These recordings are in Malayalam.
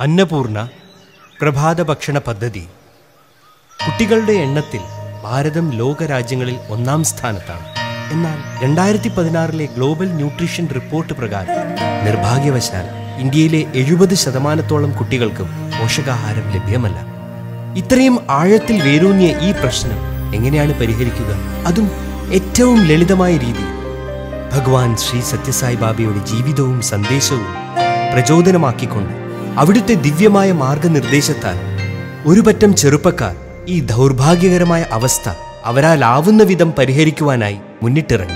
അന്നപൂർണ പ്രഭാത ഭക്ഷണ പദ്ധതി കുട്ടികളുടെ എണ്ണത്തിൽ ഭാരതം ലോകരാജ്യങ്ങളിൽ ഒന്നാം സ്ഥാനത്താണ് എന്നാൽ രണ്ടായിരത്തി പതിനാറിലെ ഗ്ലോബൽ ന്യൂട്രീഷൻ റിപ്പോർട്ട് പ്രകാരം നിർഭാഗ്യവശാൽ ഇന്ത്യയിലെ എഴുപത് ശതമാനത്തോളം കുട്ടികൾക്കും പോഷകാഹാരം ലഭ്യമല്ല ഇത്രയും ആഴത്തിൽ വേരൂന്നിയ ഈ പ്രശ്നം എങ്ങനെയാണ് പരിഹരിക്കുക അതും ഏറ്റവും ലളിതമായ രീതിയിൽ ഭഗവാൻ ശ്രീ സത്യസായി ബാബയുടെ ജീവിതവും സന്ദേശവും പ്രചോദനമാക്കിക്കൊണ്ട് അവിടുത്തെ ദിവ്യമായ മാർഗനിർദ്ദേശത്താൽ ഒരു പറ്റം ചെറുപ്പക്കാർ ഈ ദൗർഭാഗ്യകരമായ അവസ്ഥ അവരാലാവുന്ന വിധം പരിഹരിക്കുവാനായി മുന്നിട്ടിറങ്ങി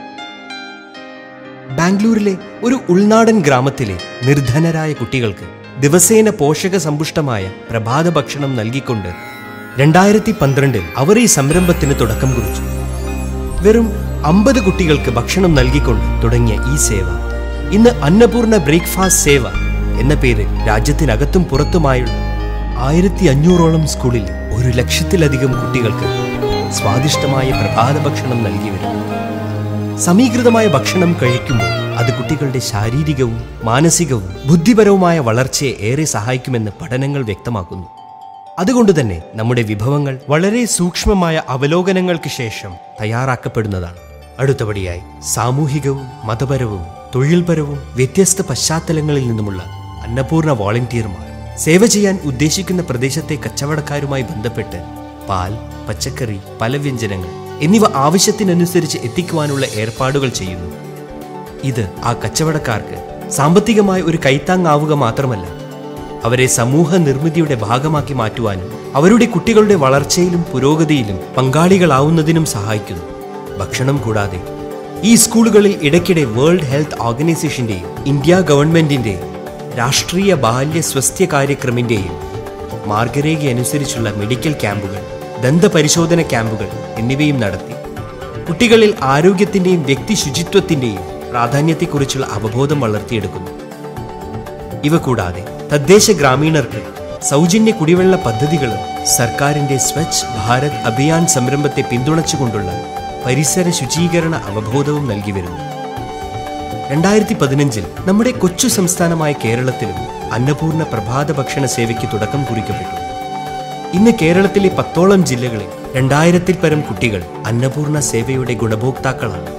ബാംഗ്ലൂരിലെ ഒരു ഉൾനാടൻ ഗ്രാമത്തിലെ നിർധനരായ കുട്ടികൾക്ക് ദിവസേന പോഷക സമ്പുഷ്ടമായ പ്രഭാത ഭക്ഷണം നൽകിക്കൊണ്ട് രണ്ടായിരത്തി പന്ത്രണ്ടിൽ അവർ ഈ സംരംഭത്തിന് തുടക്കം കുറിച്ചു വെറും അമ്പത് കുട്ടികൾക്ക് ഭക്ഷണം നൽകിക്കൊണ്ട് തുടങ്ങിയ ഈ സേവ ഇന്ന് അന്നപൂർണ ബ്രേക്ക്ഫാസ്റ്റ് സേവ എന്ന പേരിൽ രാജ്യത്തിനകത്തും പുറത്തുമായുള്ള ആയിരത്തി അഞ്ഞൂറോളം സ്കൂളിൽ ഒരു ലക്ഷത്തിലധികം കുട്ടികൾക്ക് സ്വാദിഷ്ടമായ പ്രഭാത ഭക്ഷണം നൽകി വരുന്നു സമീകൃതമായ ഭക്ഷണം കഴിക്കുമ്പോൾ അത് കുട്ടികളുടെ ശാരീരികവും മാനസികവും ബുദ്ധിപരവുമായ വളർച്ചയെ ഏറെ സഹായിക്കുമെന്ന് പഠനങ്ങൾ വ്യക്തമാക്കുന്നു അതുകൊണ്ട് തന്നെ നമ്മുടെ വിഭവങ്ങൾ വളരെ സൂക്ഷ്മമായ അവലോകനങ്ങൾക്ക് ശേഷം തയ്യാറാക്കപ്പെടുന്നതാണ് അടുത്തപടിയായി സാമൂഹികവും മതപരവും തൊഴിൽപരവും വ്യത്യസ്ത പശ്ചാത്തലങ്ങളിൽ നിന്നുമുള്ള അന്നപൂർണ വോളണ്ടിയർമാർ സേവ ചെയ്യാൻ ഉദ്ദേശിക്കുന്ന പ്രദേശത്തെ കച്ചവടക്കാരുമായി ബന്ധപ്പെട്ട് പാൽ പച്ചക്കറി പലവ്യഞ്ജനങ്ങൾ എന്നിവ ആവശ്യത്തിനനുസരിച്ച് എത്തിക്കുവാനുള്ള ഏർപ്പാടുകൾ ചെയ്യുന്നു ഇത് ആ കച്ചവടക്കാർക്ക് സാമ്പത്തികമായ ഒരു കൈത്താങ്ങാവുക മാത്രമല്ല അവരെ സമൂഹ നിർമ്മിതിയുടെ ഭാഗമാക്കി മാറ്റുവാനും അവരുടെ കുട്ടികളുടെ വളർച്ചയിലും പുരോഗതിയിലും പങ്കാളികളാവുന്നതിനും സഹായിക്കുന്നു ഭക്ഷണം കൂടാതെ ഈ സ്കൂളുകളിൽ ഇടയ്ക്കിടെ വേൾഡ് ഹെൽത്ത് ഓർഗനൈസേഷന്റെയും ഇന്ത്യ ഗവൺമെന്റിന്റെയും രാഷ്ട്രീയ ബാല്യ സ്വസ്ഥ്യ കാര്യക്രമിന്റെയും മാർഗരേഖ അനുസരിച്ചുള്ള മെഡിക്കൽ ക്യാമ്പുകൾ ദന്തപരിശോധന ക്യാമ്പുകൾ എന്നിവയും നടത്തി കുട്ടികളിൽ ആരോഗ്യത്തിന്റെയും വ്യക്തി ശുചിത്വത്തിന്റെയും പ്രാധാന്യത്തെക്കുറിച്ചുള്ള അവബോധം വളർത്തിയെടുക്കുന്നു ഇവ കൂടാതെ തദ്ദേശ ഗ്രാമീണർക്ക് സൗജന്യ കുടിവെള്ള പദ്ധതികളും സർക്കാരിന്റെ സ്വച്ഛ് ഭാരത് അഭിയാൻ സംരംഭത്തെ പിന്തുണച്ചുകൊണ്ടുള്ള പരിസര ശുചീകരണ അവബോധവും നൽകി വരുന്നു രണ്ടായിരത്തി പതിനഞ്ചിൽ നമ്മുടെ കൊച്ചു സംസ്ഥാനമായ കേരളത്തിലും അന്നപൂർണ പ്രഭാത ഭക്ഷണ സേവയ്ക്ക് തുടക്കം കുറിക്കപ്പെട്ടു ഇന്ന് കേരളത്തിലെ പത്തോളം ജില്ലകളിൽ രണ്ടായിരത്തിൽ പരം കുട്ടികൾ അന്നപൂർണ സേവയുടെ ഗുണഭോക്താക്കളാണ്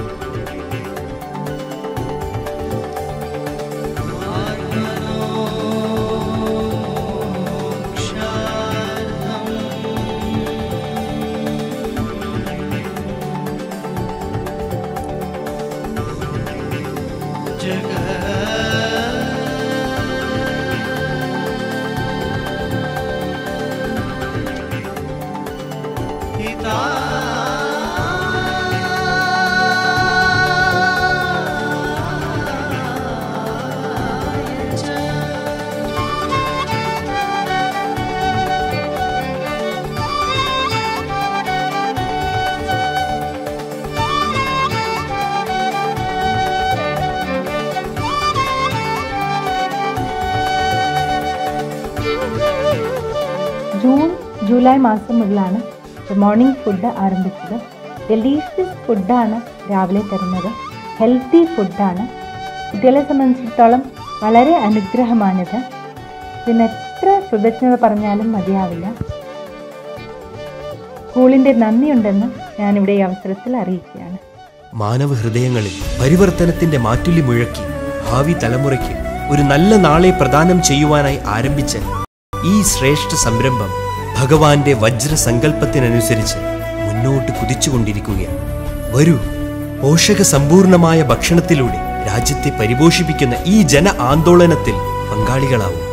ജൂൺ ജൂലൈ മാസം മുതലാണ് മോർണിംഗ് ഫുഡ് ആരംഭിച്ചത് ഡെലീഷ്യസ് ഫുഡാണ് രാവിലെ തരുന്നത് ഹെൽത്തി ഫുഡാണ് കുട്ടികളെ സംബന്ധിച്ചിടത്തോളം വളരെ അനുഗ്രഹമാണിത് പിന്നെ എത്ര കൃതജ്ഞത പറഞ്ഞാലും മതിയാവില്ല സ്കൂളിൻ്റെ നന്ദിയുണ്ടെന്ന് ഞാനിവിടെ ഈ അവസരത്തിൽ അറിയിക്കുകയാണ് മാനവ ഹൃദയങ്ങളിൽ പരിവർത്തനത്തിന്റെ മാറ്റുലി മുഴക്കി ഭാവി തലമുറയ്ക്ക് ഒരു നല്ല നാളെ പ്രദാനം ചെയ്യുവാനായി ആരംഭിച്ച ഈ ശ്രേഷ്ഠ സംരംഭം ഭഗവാന്റെ വജ്ര സങ്കല്പത്തിനനുസരിച്ച് മുന്നോട്ട് കുതിച്ചുകൊണ്ടിരിക്കുകയാണ് വരൂ പോഷക സമ്പൂർണമായ ഭക്ഷണത്തിലൂടെ രാജ്യത്തെ പരിപോഷിപ്പിക്കുന്ന ഈ ജന ആന്തോളനത്തിൽ പങ്കാളികളാവും